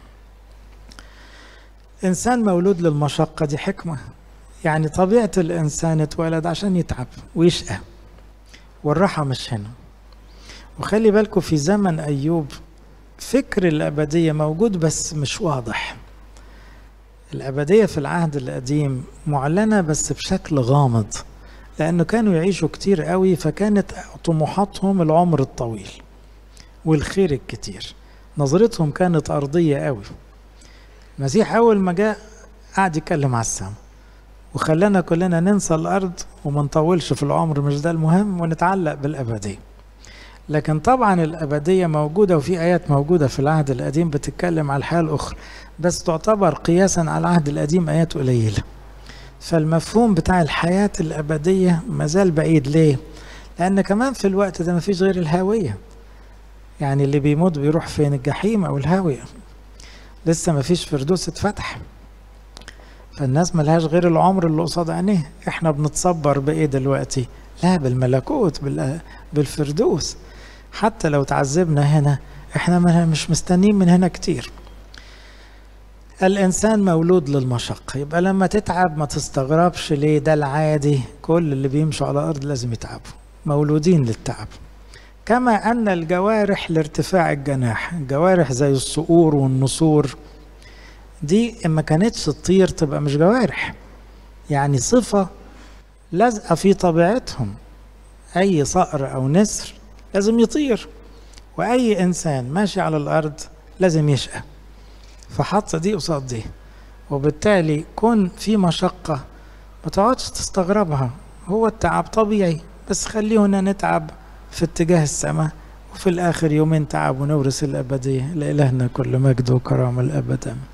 إنسان مولود للمشقة دي حكمة يعني طبيعة الإنسان اتولد عشان يتعب ويشقى والراحة مش هنا وخلي بالكم في زمن أيوب فكر الأبدية موجود بس مش واضح الأبدية في العهد القديم معلنة بس بشكل غامض لأنه كانوا يعيشوا كتير قوي فكانت طموحاتهم العمر الطويل والخير الكتير نظرتهم كانت أرضية قوي المسيح أول ما جاء قعد يتكلم على السماء وخلانا كلنا ننسى الأرض وما نطولش في العمر مش ده المهم ونتعلق بالأبدية لكن طبعا الأبدية موجودة وفي آيات موجودة في العهد القديم بتتكلم على الحياة الأخرى بس تعتبر قياسا على العهد القديم آيات قليلة فالمفهوم بتاع الحياة الأبدية مازال بعيد ليه؟ لأن كمان في الوقت ده مفيش غير الهاوية يعني اللي بيموت بيروح فين الجحيم أو الهاوية لسه مفيش فردوس اتفتح فالناس ملهاش غير العمر اللي قصاد عينيه احنا بنتصبر بايه دلوقتي لا بالملكوت بالفردوس حتى لو تعذبنا هنا احنا مش مستنين من هنا كتير الانسان مولود للمشقة يبقى لما تتعب ما تستغربش ليه ده العادي كل اللي بيمشوا على الارض لازم يتعبوا مولودين للتعب كما ان الجوارح لارتفاع الجناح الجوارح زي الصقور والنسور دي ما كانتش تطير تبقى مش جوارح يعني صفة لازقة في طبيعتهم أي صقر أو نسر لازم يطير وأي إنسان ماشي على الأرض لازم يشقى فحط دي قصاد دي وبالتالي كون في مشقة ما تقعدش تستغربها هو التعب طبيعي بس خلينا نتعب في اتجاه السماء وفي الآخر يومين تعب ونورث الأبدية لإلهنا كل مجد وكرامة الأبد